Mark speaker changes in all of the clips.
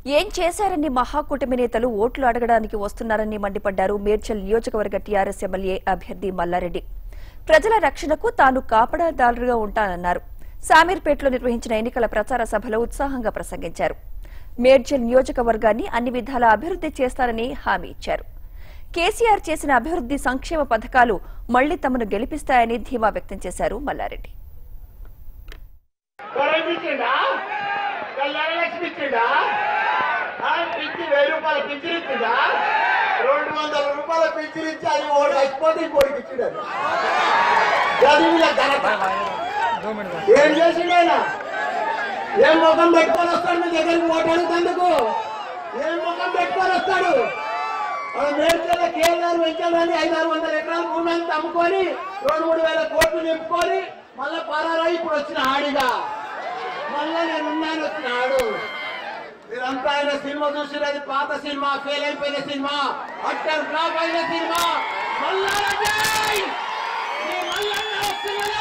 Speaker 1: ఏం చేశారని మహాకూటమి నేతలు ఓట్లు అడగడానికి వస్తున్నారని మండిపడ్డారు మేడ్చల్ నియోజకవర్గ టీఆర్ఎస్ ఎమ్మెల్యే అభ్యర్థి మల్లారెడ్డి ప్రజల రక్షణకు తాను కాపడాదారుగా ఉంటానన్నారు శామీర్పేటలో నిర్వహించిన ఎన్నికల ప్రచార సభలో ఉత్సాహంగా ప్రసంగించారు మేడ్చల్ నియోజకవర్గాన్ని అన్ని విధాల అభివృద్ది చేస్తారని హామీ ఇచ్చారు కేసీఆర్ చేసిన అభివృద్ది సంక్షేమ పథకాలు మళ్లీ తమను గెలిపిస్తాయని ధీమా వ్యక్తం చేశారు మల్లారెడ్డి
Speaker 2: గొర్రెపిచ్చిండా కళ్యాణలక్ష్మి ఇచ్చిండా ఆ, పిచ్చి వెయ్యి రూపాయల పింఛన్ ఇచ్చిండా రెండు వందల రూపాయల పింఛన్ ఇచ్చి అది ఓడి చచ్చిపోతే ఇంకోటికి ఇచ్చిండు చదివిన ఘనత ఏం చేసిండేనా ఏం ముఖం పెట్టుకొని వస్తాడు మీ దగ్గరికి ఓటు అడుగుతందుకు ఏం ముఖం పెట్టుకొని వస్తాడు మన మేడ్చల కేఎల్ఆర్ వెంచాలని ఐదు ఆరు వందల ఎకరాల భూమి అంతా అమ్ముకొని రెండు మూడు వేల కోట్లు నింపుకొని మళ్ళా పరారాయి ఇప్పుడు వచ్చిన ఆడిగా మళ్ళా నేను ఉన్నాను వచ్చిన ఆడు మీరంతా ఆయన సినిమా చూసిరు అది పాత సినిమా ఫెయిల్ అయిపోయిన సినిమా అట్టర్ ఫ్లాప్ అయిన సినిమా మళ్ళా రండి! మీ మల్లన్న వస్తున్నాడు!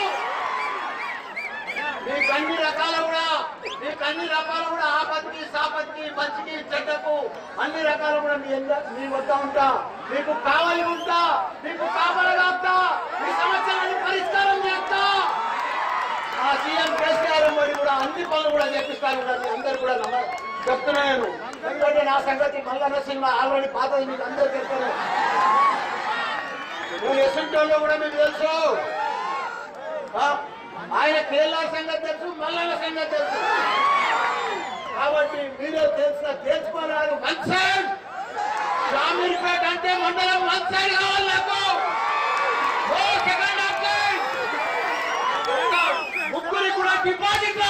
Speaker 2: మీకు అన్ని రకాల కూడా మీకు అన్ని రకాల కూడా ఆపత్తి సాపత్తి మంచికి చెడ్డకు అన్ని రకాలు కూడా మీ ఎంద- మీ వద్ద ఉంటా మీకు కావాలి ఉంటా మీకు కావాలగా ఉంటా మీ సమస్యలను పరిష్కారం చేస్తా ఆ సీఎం కేసీఆర్ మరి కూడా అన్ని పనులు కూడా చేపిస్తాను కూడా మీ అందరు కూడా నమ్మ- చెప్తున్నాను ఎందుకంటే నా సంగతి మల్లన్న సినిమా ఆల్రెడీ పాతది మీకు అందరూ చెప్తాను నేను ఎస్ఎంటోలో కూడా మీకు తెలుసు ఆ, ఆయన కేరళ సంగతి తెలుసు మల్లన్న సంగతి తెలుసు కాబట్టి మీరే తెలుసు తెలుసుకోవాలి వన్ సైడ్ షామీర్పేట అంటే మండలం వన్ సైడ్ కావాలి నాకు ఓ సెకండ్ ఆప్షన్ ముగ్గురి కూడా డిపాజిట్